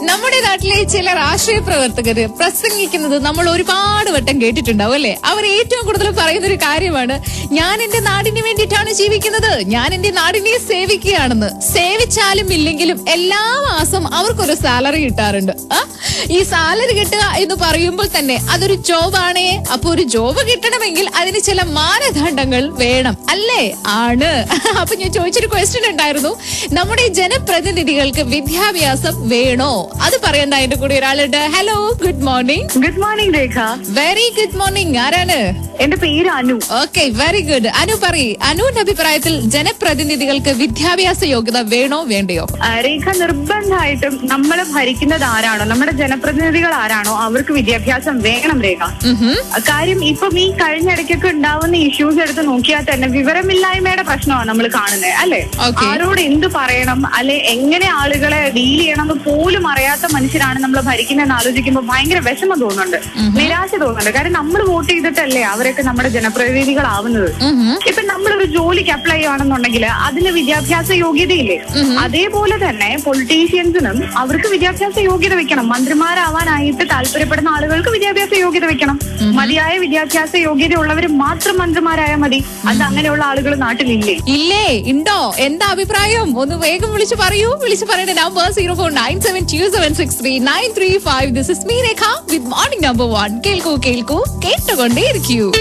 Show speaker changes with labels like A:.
A: നമ്മുടെ നാട്ടിലെ ചില രാഷ്ട്രീയ പ്രവർത്തകര് പ്രസംഗിക്കുന്നത് നമ്മൾ ഒരുപാട് വട്ടം കേട്ടിട്ടുണ്ടാവും അല്ലെ അവർ ഏറ്റവും കൂടുതൽ പറയുന്ന ഒരു കാര്യമാണ് ഞാൻ എന്റെ നാടിന് വേണ്ടിയിട്ടാണ് ജീവിക്കുന്നത് ഞാൻ എന്റെ നാടിനെ സേവിക്കുകയാണെന്ന് സേവിച്ചാലും ഇല്ലെങ്കിലും എല്ലാ മാസം അവർക്കൊരു സാലറി കിട്ടാറുണ്ട് ആ? ഈ സാലറി കിട്ടുക എന്ന് പറയുമ്പോൾ തന്നെ അതൊരു ജോബാണേ അപ്പൊ ഒരു ജോബ് കിട്ടണമെങ്കിൽ അതിന് ചില മാനദണ്ഡങ്ങൾ വേണം അല്ലേ ആണ് അപ്പൊ ഞാൻ ചോദിച്ചൊരു ക്വസ്റ്റ്യൻ ഉണ്ടായിരുന്നു നമ്മുടെ ജനപ്രതിനിധികൾക്ക് വിദ്യാഭ്യാസം വേണോ അത് പറയണ്ട എന്റെ കൂടെ ഒരാളുണ്ട് hello good morning
B: good morning Rekha
A: very good morning ആരാണ്
B: എന്റെ പേര് Anu
A: okay very good Anu പറയ് അനുവിന്റെ അഭിപ്രായത്തിൽ ജനപ്രതിനിധികൾക്ക് വിദ്യാഭ്യാസ യോഗ്യത വേണോ വേണ്ടയോ
B: ആ, രേഖ നിർബന്ധമായിട്ടും നമ്മൾ ഭരിക്കുന്നത് ആരാണോ നമ്മുടെ ജനപ്രതിനിധികൾ ആരാണോ അവർക്ക് വിദ്യാഭ്യാസം വേണം രേഖ
A: ഉഹും.
B: ആ, കാര്യം ഇപ്പം ഈ കഴിഞ്ഞ ഇടയ്ക്കൊക്കെ ഉണ്ടാവുന്ന ഇഷ്യൂസ് എടുത്ത് നോക്കിയാൽ തന്നെ വിവരമില്ലായ്മയുടെ പ്രശ്നമാണ് നമ്മൾ കാണുന്നത് അല്ലെ
A: Okay.
B: ആരോട് എന്ത് പറയണം അല്ലെ എങ്ങനെ ആളുകളെ ഡീൽ ചെയ്യണം എന്ന് പോലും അറിയാത്ത മനുഷ്യരാണ് നമ്മൾ ഭരിക്കുന്നതെന്ന് ആലോചിക്കുമ്പോൾ ഭയങ്കര വിഷമം തോന്നുന്നുണ്ട് നിരാശ തോന്നുന്നുണ്ട് കാര്യം നമ്മൾ വോട്ട് ചെയ്തിട്ടല്ലേ അവരൊക്കെ നമ്മുടെ ജനപ്രതിനിധികളാവുന്നത്
A: ഉഹും.
B: ഇപ്പൊ നമ്മളൊരു ജോലിക്ക് അപ്ലൈ ചെയ്യുകയാണെന്നുണ്ടെങ്കിൽ അതിന് വിദ്യാഭ്യാസ യോഗ്യതയില്ലേ അതേപോലെ തന്നെ പൊളിറ്റീഷ്യൻസിനും അവർക്ക് വിദ്യാഭ്യാസ യോഗ്യത വെക്കണം മന്ത്രിമാരാവാനായിട്ട് താല്പര്യപ്പെടുന്ന ആളുകൾക്ക് വിദ്യാഭ്യാസ യോഗ്യത വെക്കണം മതിയായ വിദ്യാഭ്യാസ യോഗ്യത ഉള്ളവർ മാത്രം മന്ത്രിമാരായാൽ മതി അത് അങ്ങനെയുള്ള ആളുകൾ നാട്ടിലില്ലേ
A: ഇല്ലേ ഉണ്ടോ എന്താ അഭിപ്രായം ഒന്ന് വേഗം വിളിച്ചു പറയൂ വിളിച്ചു പറയേണ്ട number zero four nine seven two seven six three nine three five this is me Rekha with morning number one കേൾക്കൂ കേൾക്കൂ കേട്ടുകൊണ്ടേയിരിക്കൂ